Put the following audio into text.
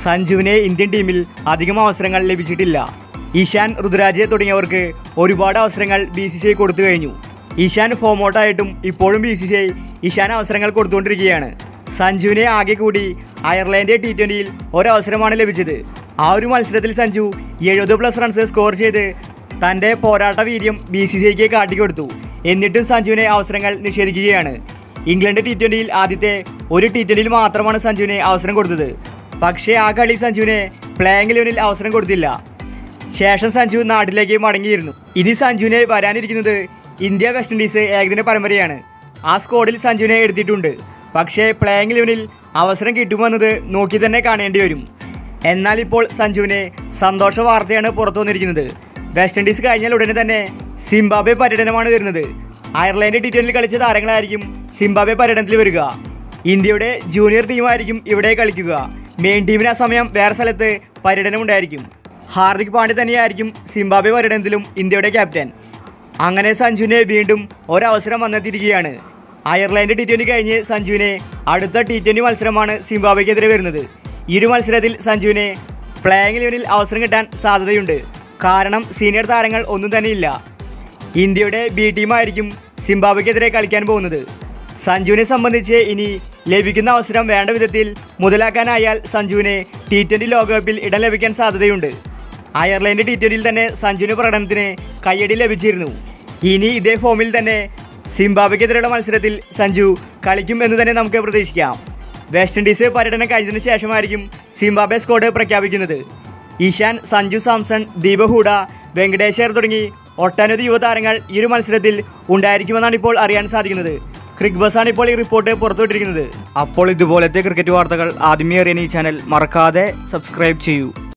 സഞ്ജുവിനെ ഇന്ത്യൻ ടീമിൽ അധികം അവസരങ്ങൾ ലഭിച്ചിട്ടില്ല ഇഷാൻ ഋതുരാജ് തുടങ്ങിയവർക്ക് ഒരുപാട് അവസരങ്ങൾ ബി സി സി ഐ കൊടുത്തു കഴിഞ്ഞു ഇഷാൻ ഫോമോട്ടായിട്ടും ഇപ്പോഴും B C C I Ishan അവസരങ്ങൾ കൊടുത്തുകൊണ്ടിരിക്കുകയാണ് സഞ്ജുവിനെ ആകെ കൂടി അയർലൻഡ് ടി ട്വൻ്റിയിൽ ഒരവസരമാണ് ലഭിച്ചത് ആ ഒരു മത്സരത്തിൽ സഞ്ജു എഴുപത് പ്ലസ് റൺസ് സ്കോർ ചെയ്ത് തൻ്റെ പോരാട്ട വീര്യം ബി സി സി ഐക്ക് കാട്ടിക്കൊടുത്തു എന്നിട്ടും സഞ്ജുവിനെ അവസരങ്ങൾ നിഷേധിക്കുകയാണ് ഇംഗ്ലണ്ട് ടി ട്വൻ്റിയിൽ ആദ്യത്തെ ഒരു ടി ട്വൻ്റിയിൽ മാത്രമാണ് സഞ്ജുവിനെ അവസരം കൊടുത്തത് പക്ഷേ ആ കളി സഞ്ജുവിനെ പ്ലേയിങ് ലെവനിൽ അവസരം കൊടുത്തില്ല ശേഷം സഞ്ജു നാട്ടിലേക്ക് മടങ്ങിയിരുന്നു ഇനി സഞ്ജുവിനെ വരാനിരിക്കുന്നത് ഇന്ത്യ വെസ്റ്റ് ഇൻഡീസ് ഏകദിന പരമ്പരയാണ് ആ സ്ക്വാഡിൽ സഞ്ജുവിനെ എടുത്തിട്ടുണ്ട് പക്ഷേ പ്ലേയിങ് ലെവനിൽ അവസരം കിട്ടുമെന്നത് നോക്കി തന്നെ കാണേണ്ടി വരും എന്നാൽ ഇപ്പോൾ സഞ്ജുവിന് സന്തോഷ വാർത്തയാണ് പുറത്തു വന്നിരിക്കുന്നത് വെസ്റ്റ് ഇൻഡീസ് കഴിഞ്ഞാൽ ഉടനെ തന്നെ സിംബാബ്വെ പര്യടനമാണ് വരുന്നത് അയർലൻഡ് ടി ട്വൻ്റിയിൽ കളിച്ച താരങ്ങളായിരിക്കും സിംബാബ്വെ പര്യടനത്തിൽ വരിക ഇന്ത്യയുടെ ജൂനിയർ ടീമായിരിക്കും ഇവിടെ കളിക്കുക മെയിൻ ടീമിന് ആ സമയം വേറെ സ്ഥലത്ത് പര്യടനം ഉണ്ടായിരിക്കും ഹാർദിക് പാണ്ഡ്യ തന്നെയായിരിക്കും സിംബാബ്വെ പര്യടനത്തിലും ഇന്ത്യയുടെ ക്യാപ്റ്റൻ അങ്ങനെ സഞ്ജുവിന് വീണ്ടും ഒരവസരം വന്നെത്തിയിരിക്കുകയാണ് അയർലൻഡ് ടി ട്വൻ്റി കഴിഞ്ഞ് സഞ്ജുവിനെ അടുത്ത ടി ട്വൻ്റി മത്സരമാണ് സിംബാബ്വെക്കെതിരെ വരുന്നത് ഈ ഒരു മത്സരത്തിൽ സഞ്ജുവിനെ പ്ലേയിങ് ലെവനിൽ അവസരം കിട്ടാൻ സാധ്യതയുണ്ട് കാരണം സീനിയർ താരങ്ങൾ ഒന്നും തന്നെയില്ല ഇന്ത്യയുടെ ബി ടീമായിരിക്കും സിംബാബ്വെക്കെതിരെ കളിക്കാൻ പോകുന്നത് സഞ്ജുവിനെ സംബന്ധിച്ച് ഇനി ലഭിക്കുന്ന അവസരം വേണ്ട വിധത്തിൽ മുതലാക്കാനായാൽ സഞ്ജുവിന് ടി ട്വൻ്റി ലോകകപ്പിൽ ഇടം ലഭിക്കാൻ സാധ്യതയുണ്ട് അയർലൻഡ് ടി ട്വൻ്റിയിൽ തന്നെ സഞ്ജുവിന് പ്രകടനത്തിന് കയ്യടി ലഭിച്ചിരുന്നു ഇനി ഇതേ ഫോമിൽ തന്നെ സിംബാബ്വെക്കെതിരെയുള്ള മത്സരത്തിൽ സഞ്ജു കളിക്കും എന്ന് തന്നെ നമുക്ക് പ്രതീക്ഷിക്കാം വെസ്റ്റ് ഇൻഡീസ് പര്യടനം കഴിഞ്ഞതിന് ശേഷമായിരിക്കും സിംബാബ്വെ സ്ക്വാഡ് പ്രഖ്യാപിക്കുന്നത് ഇഷാൻ സഞ്ജു സാംസൺ ദീപക് ഹൂഡ വെങ്കടേശ്വർ തുടങ്ങി ഒട്ടനവധി യുവതാരങ്ങൾ ഈ ഒരു മത്സരത്തിൽ ഉണ്ടായിരിക്കുമെന്നാണ് ഇപ്പോൾ അറിയാൻ സാധിക്കുന്നത് ക്രിക് ബസ്സാണ് ഇപ്പോൾ ഈ റിപ്പോർട്ട് പുറത്തുവിട്ടിരിക്കുന്നത് അപ്പോൾ ഇതുപോലത്തെ ക്രിക്കറ്റ് വാർത്തകൾ ആദ്യമേ അറിയാൻ ഈ ചാനൽ മറക്കാതെ സബ്സ്ക്രൈബ് ചെയ്യൂ